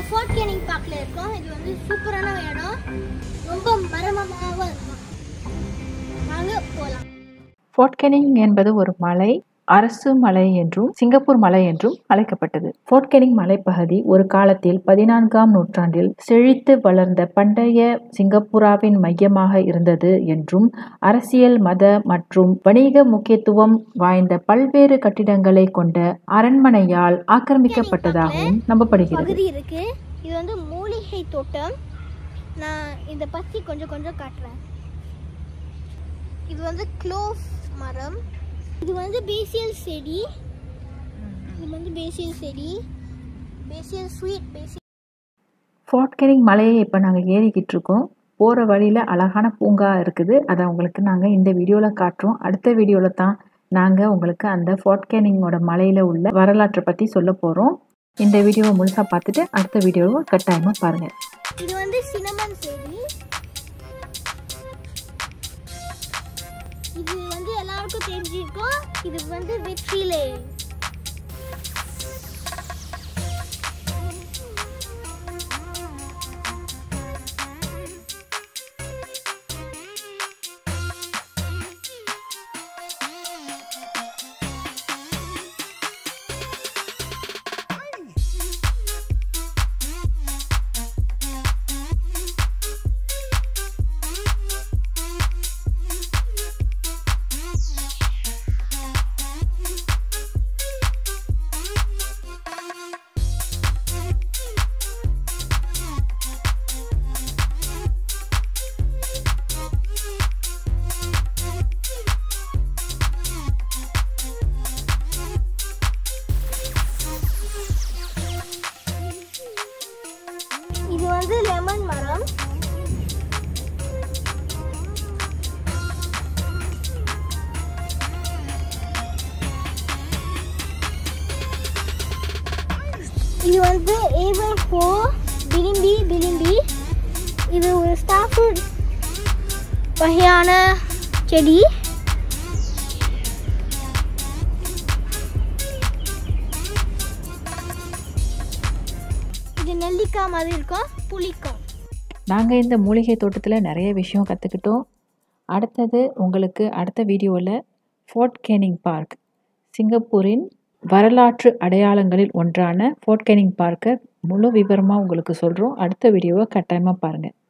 fort Canning பார்க்ல இருக்கோம் இது வந்து சூப்பரான இடம் ரொம்ப மரமமாகவும் இருக்கும் வாங்க போகலாம் ஃபோர்ட் கெனிங் என்பது ஒரு மலை அரசு மலை என்றும் சிங்கப்பூர் மலை என்றும் அழைக்கப்பட்டது ஃபோர்ட் கெனிங் மலைப்பகுதி ஒரு காலத்தில் பதினான்காம் நூற்றாண்டில் செழித்து வளர்ந்த பண்டைய சிங்கப்பூராவின் மையமாக இருந்தது என்றும் அரசியல் மத மற்றும் வணிக முக்கியத்துவம் வாய்ந்த பல்வேறு கட்டிடங்களை கொண்ட அரண்மனையால் ஆக்கிரமிக்கப்பட்டதாகவும் நம்பப்படுகிறது பகுதி இருக்கு இது வந்து மூலிகை தோட்டம் நான் இதை பற்றி கொஞ்சம் கொஞ்சம் காட்டுறேன் இது வந்து க்ளோவ் மரம் இது வந்து பேசியல் செடி இது வந்து பேசியல் செடி பேசியல் ஸ்வீட் பேசியல் ஃபோர்ட் கெனிங் மலையை இப்போ நாங்கள் ஏறிக்கிட்டு இருக்கோம் போகிற வழியில் அழகான பூங்கா இருக்குது அதை உங்களுக்கு நாங்கள் இந்த வீடியோவில் காட்டுறோம் அடுத்த வீடியோவில் தான் நாங்கள் உங்களுக்கு அந்த ஃபோர்ட் கேனிங்கோட மலையில் உள்ள வரலாற்றை பற்றி சொல்ல போகிறோம் இந்த வீடியோவை முழுசாக பார்த்துட்டு அடுத்த வீடியோவை கட்டாயமாக பாருங்கள் இது வந்து சினமன் செடி இது வந்து எல்லாருக்கும் தெரிஞ்சிருக்கும் இது வந்து வெற்றிலை இது வந்து லெமன் மரம் இது வந்து ஏவர் போ பிலிம்பி பிலிம்பி இது ஒரு ஸ்டாஃபுட் வகையான செடி இது நெல்லிக்காய் மாதிரி இருக்கும் புளிக்கும் நாங்கள் இந்த மூலிகை தோட்டத்தில் நிறைய விஷயம் கற்றுக்கிட்டோம் அடுத்தது உங்களுக்கு அடுத்த வீடியோவில் ஃபோர்ட் கேனிங் பார்க் சிங்கப்பூரின் வரலாற்று அடையாளங்களில் ஒன்றான ஃபோர்ட் கேனிங் பார்க்கை முழு விவரமாக உங்களுக்கு சொல்கிறோம் அடுத்த வீடியோவை கட்டாயமாக பாருங்கள்